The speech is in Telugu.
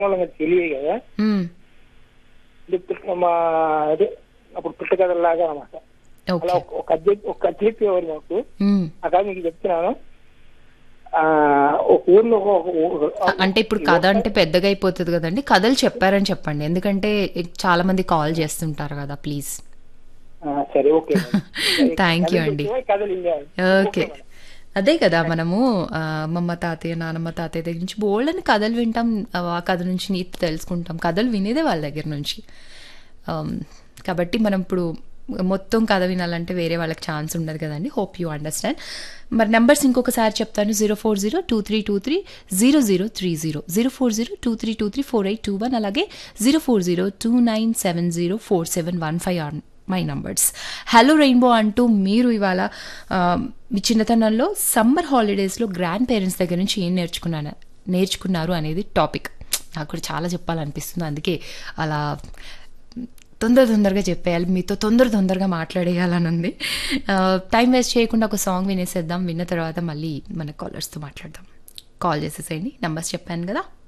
వాళ్ళకి తెలియదు కదా మ్మ్. ఇది పుట్ట- మా అదే అప్పుడు పుట్టకథలాగా అనమాట అలా ఓకే ఒక- ఒక కథ చెప్పి- ఒక కథ చెప్పేవారు నాకు మ్మ్. ఆ కథ మీకు చెప్తున్నాను ఆ ఒక ఊర్లో ఒక- ఒక ఊరు- అంటే ఇప్పుడు కథ అంటే పెద్దగా అయిపోతుంది కదండి కథలు చెప్పారని చెప్పండి ఎందుకంటే చాలా మంది కాల్ చేస్తుంటారు కదా ప్లీజ్ ఆ, సరే ఓకే థ్యాంక్ యూ అండి కథలు ఇంకా ఓకే అదే కదా మనము ఆ, అమ్మమ్మ తాతయ్య నానమ్మ తాతయ్య దగ్గర నుంచి బోల్డని కథలు వింటాం ఆ కథ నుంచి నీతి తెలుసుకుంటాం కథలు వినేదే వాళ్ళ దగ్గర నుంచి ఆమ్, కాబట్టి మనం ఇప్పుడు మొత్తం కథ వినాలంటే వేరే వాళ్ళకి ఛాన్స్ ఉండదు కదండి హోప్ యూ అండర్స్టాండ్ మరి నెంబర్స్ ఇంకొకసారి చెప్తాను zero four zero two three two three zero zero three zero zero four zero two three two three four eight two one అలాగే zero four zero two nine seven zero four seven one five my numbers hello rainbow అంటూ మీరు ఇవాళ ఆ, మీ చిన్నతనంలో సమ్మర్ హాలిడేస్లో గ్రాండ్ పేరెంట్స్ దగ్గర నుంచి ఏం నేర్చుకున్నాను నేర్చుకున్నారు అనేది టాపిక్ నాకు కూడా చాలా చెప్పాలనిపిస్తుంది అందుకే అలా తొందర తొందరగా చెప్పేయాలి మీతో తొందర తొందరగా మాట్లాడేయాలని ఉంది ఆ, టైం వేస్ట్ చేయకుండా ఒక సాంగ్ వినేసేద్దాం విన్న తర్వాత మళ్ళీ మన కాలర్స్తో మాట్లాడదాం కాల్ చేసేసేయండి నంబర్స్ చెప్పాను కదా